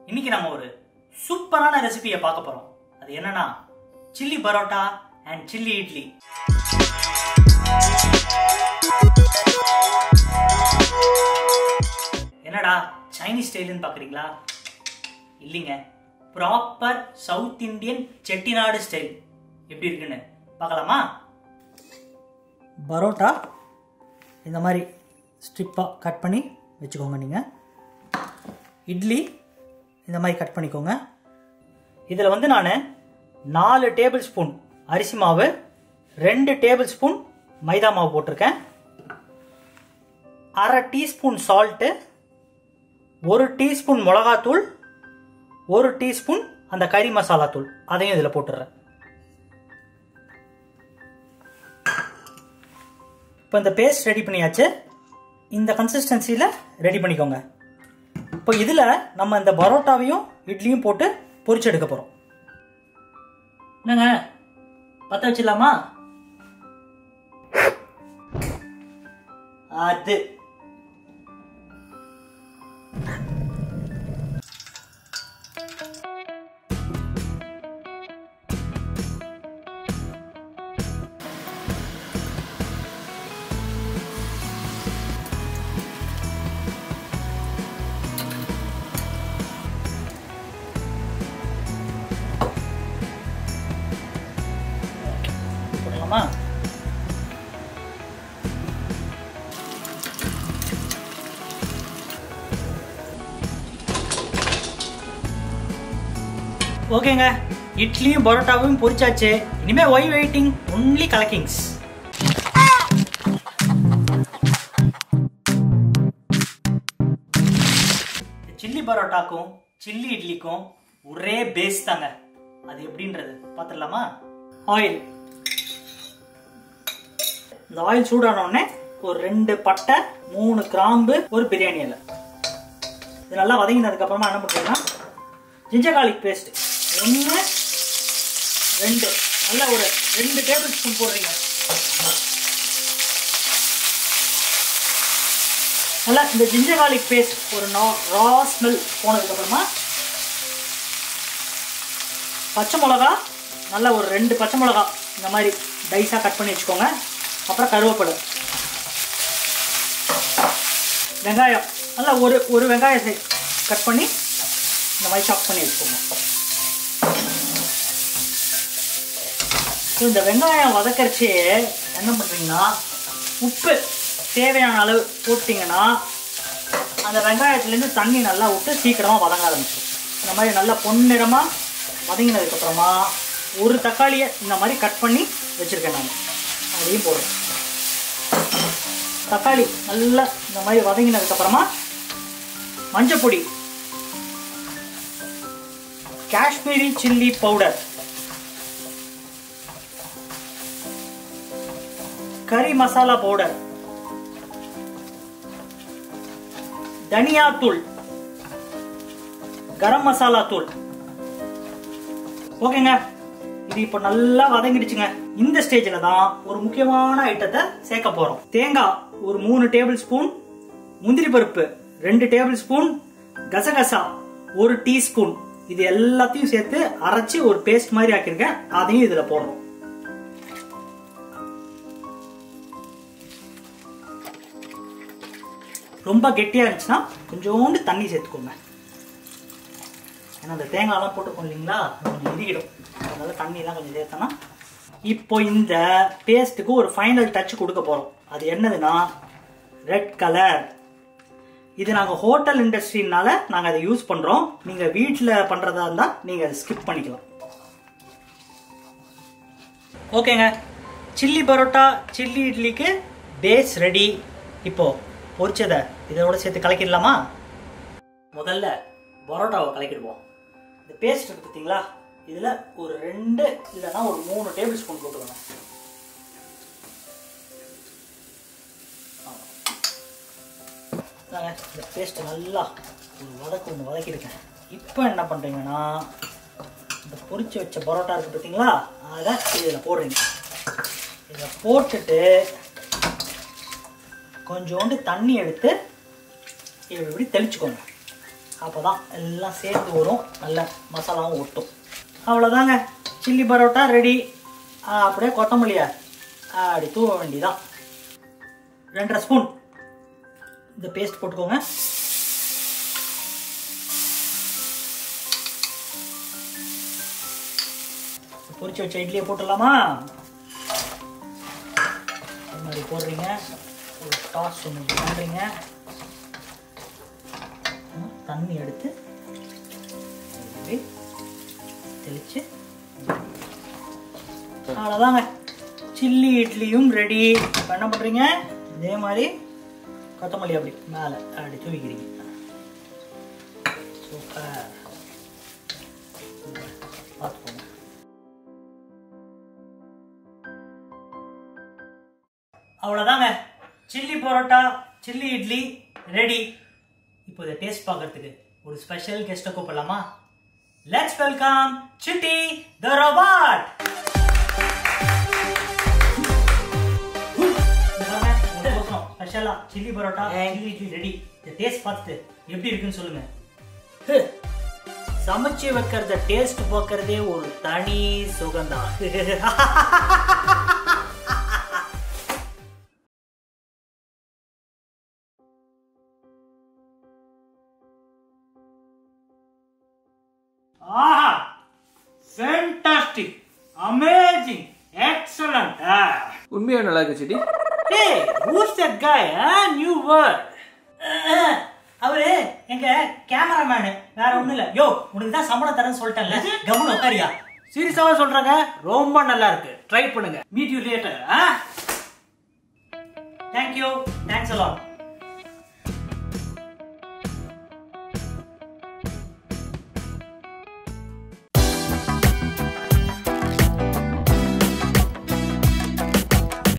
இன்னைக்கு நம்ம ஒரு சூப்பரான ரெசிபியை பார்க்க போறோம் அது என்னன்னா chilli parotta and chilli idli என்னடா சைனீஸ் ஸ்டைலுன்னு பார்க்குறீங்களா இல்லைங்க proper South Indian Chettinad style எப்படி இருக்குன்னு பார்க்கலாமா பரோட்டா இந்த மாதிரி ஸ்ட்ரிப்பாக கட் பண்ணி வச்சுக்கோங்க நீங்கள் இட்லி இந்த மாதிரி கட் பண்ணிக்கோங்க இதில் வந்து நான் நாலு டேபிள் ஸ்பூன் அரிசி மாவு ரெண்டு டேபிள் ஸ்பூன் மைதா மாவு போட்டிருக்கேன் அரை டீஸ்பூன் சால்ட்டு ஒரு டீஸ்பூன் மிளகாத்தூள் ஒரு டீஸ்பூன் அந்த கறி மசாலா தூள் அதையும் இதில் போட்டுடுறேன் இப்போ இந்த பேஸ்ட் ரெடி பண்ணியாச்சு இந்த கன்சிஸ்டன்சியில் ரெடி பண்ணிக்கோங்க இப்போ இதில் நம்ம இந்த பரோட்டாவையும் இட்லியும் போட்டு பொரிச்சு எடுக்க போகிறோம் என்னங்க பற்ற வச்சிடலாமா அது போடலாமா ஓகேங்க இட்லியும் பரோட்டாவும் பொரிச்சாச்சு இனிமே ஒய் வெயிட்டிங் ஒன்லி கலக்கிங்ஸ் சில்லி பரோட்டாக்கும் சில்லி இட்லிக்கும் ஒரே பேஸ் தாங்க அது எப்படின்றது பார்த்துடலாமா ஆயில் இந்த ஆயில் சூடான உடனே ஒரு ரெண்டு பட்டை மூணு கிராம்பு ஒரு பிரியாணி இலை இது நல்லா வதங்கினதுக்கு அப்புறமா என்ன பண்ணுறீங்கன்னா ஜிஞ்சர் garlic பேஸ்ட் ஒன்று ரெண்டு நல்லா ஒரு ரெண்டு டேபிள் ஸ்பூன் போடுறீங்க நல்லா இந்த ஜிஞ்சர் garlic பேஸ்ட் ஒரு நா ரா ஸ்மெல் போனதுக்கப்புறமா பச்சை மிளகா நல்லா ஒரு ரெண்டு பச்சை மிளகா இந்த மாதிரி டைஸாக கட் பண்ணி வச்சுக்கோங்க அப்புறம் கருவேப்பிலை வெங்காயம் நல்லா ஒரு ஒரு வெங்காயத்தை கட் பண்ணி இந்த மாதிரி சாப் பண்ணி வச்சுக்கோங்க ஸோ இந்த வெங்காயம் வதக்கரிச்சே என்ன பண்ணுறீங்கன்னா உப்பு தேவையான அளவு போட்டிங்கன்னா அந்த வெங்காயத்துலேருந்து தண்ணி நல்லா விட்டு சீக்கிரமாக வதங்க ஆரம்பிச்சிடும் இந்த மாதிரி நல்லா பொன்னிறமாக வதங்கினதுக்கப்புறமா ஒரு தக்காளியை இந்த மாதிரி கட் பண்ணி வச்சுருக்கேன் நான் அதையும் போடுறேன் தக்காளி நல்லா இந்த மாதிரி வதங்கினதுக்கப்புறமா மஞ்சள் பொடி காஷ்மீரி சில்லி பவுடர் கறி மசாலா பவுடர் தனியா தூள் கரம் மசாலா தூள் ஓகேங்க இது இப்போ நல்லா வதங்கிடுச்சுங்க இந்த ஸ்டேஜில் தான் ஒரு முக்கியமான ஐட்டத்தை சேர்க்க போறோம் தேங்காய் ஒரு மூணு டேபிள் ஸ்பூன் முந்திரி பருப்பு ரெண்டு டேபிள் ஸ்பூன் கசகசா ஒரு டீஸ்பூன் இது எல்லாத்தையும் சேர்த்து அரைச்சி ஒரு பேஸ்ட் மாதிரி ஆக்கியிருக்கேன் அதையும் இதுல போடுறோம் ரொம்ப கெட்டியா இருந்துச்சுன்னா கொஞ்சோண்டு தண்ணி சேர்த்துக்கோங்க ஏன்னா அந்த தேங்காய்லாம் போட்டுக்கோம் இல்லைங்களா அது கொஞ்சம் இறுகிடும் அதனால தண்ணியெல்லாம் கொஞ்சம் சேர்த்தோன்னா இப்போ இந்த பேஸ்ட்டுக்கு ஒரு ஃபைனல் டச் கொடுக்க போகிறோம் அது என்னதுன்னா ரெட் கலர் இது நாங்கள் ஹோட்டல் இண்டஸ்ட்ரினால நாங்கள் அதை யூஸ் பண்ணுறோம் நீங்கள் வீட்டில் பண்ணுறதா இருந்தால் நீங்கள் அதை ஸ்கிப் பண்ணிக்கலாம் ஓகேங்க சில்லி பரோட்டா சில்லி இட்லிக்கு பேஸ் ரெடி இப்போ பொரிச்சதை இதோட சேர்த்து கலக்கிடலாமா முதல்ல பரோட்டாவை கலக்கிடுவோம் இந்த பேஸ்ட் இருக்கு பார்த்தீங்களா இதில் ஒரு ரெண்டு இல்லைன்னா ஒரு மூணு டேபிள் ஸ்பூன் போட்டுக்கோங்க இதாங்க, இந்த பேஸ்ட் நல்லா ஒரு வதக்கு ஒன்று வதக்கியிருக்கேன் இப்போ என்ன பண்ணுறீங்கன்னா இந்த பொரிச்சு வச்ச பரோட்டா இருக்குது பார்த்தீங்களா அதை இதில் போடுறீங்க இதை போட்டுட்டு கொஞ்சோண்டு தண்ணி எடுத்து இப்படி இப்படி தெளிச்சுக்கோங்க அப்போ தான் எல்லாம் சேர்ந்து வரும் நல்ல மசாலாவும் ஒட்டும் அவ்வளோதாங்க சில்லி பரோட்டா ரெடி அப்படியே கொத்தமல்லியா அப்படி தூவ வேண்டியதான் ரெண்டரை ஸ்பூன் இந்த பேஸ்ட் போட்டுக்கோங்க பொரிச்சு வச்ச இட்லியை போட்டுடலாமா இந்த மாதிரி போடுறீங்க ஒரு டாஸ் ஒன்று பண்ணுறீங்க தண்ணி எடுத்து இப்படி தெளிச்சு அவ்வளோதாங்க சில்லி இட்லியும் ரெடி இப்போ என்ன பண்ணுறீங்க இதே மாதிரி கொத்தமல்லி அப்படி மேலே அப்படி தூவிக்கிறீங்க சூப்பர் பார்த்துக்கோங்க அவ்வளோதாங்க chilli parotta chilli idli ready இப்போ இதை டேஸ்ட் பார்க்கறதுக்கு ஒரு ஸ்பெஷல் கெஸ்ட்டை கூப்பிடலாமா let's welcome Chitti the robot ஸ்பெஷலா chilli parotta chilli idli ready இந்த டேஸ்ட் பார்த்துட்டு எப்படி இருக்குன்னு சொல்லுங்க ஹு, சமைச்சு வைக்கிறத டேஸ்ட் பார்க்கறதே ஒரு தனி சுகம்தான் ஆஹா ஃபேண்டாஸ்டிக் அமேசிங் எக்ஸலண்ட் உண்மையாக நல்லா இருக்கு Chitti Hey, who's that guy? Huh? New word. அவரு எங்க கேமராமேனு வேற ஒண்ணும் இல்ல யோ உனக்கு தான் சம்பளம் தரேன்னு சொல்லிட்டேன்ல கவனம் உட்காரியா சீரியஸாவா சொல்றாங்க ரொம்ப நல்லா இருக்கு ட்ரை பண்ணுங்க meet you later thank you thanks allot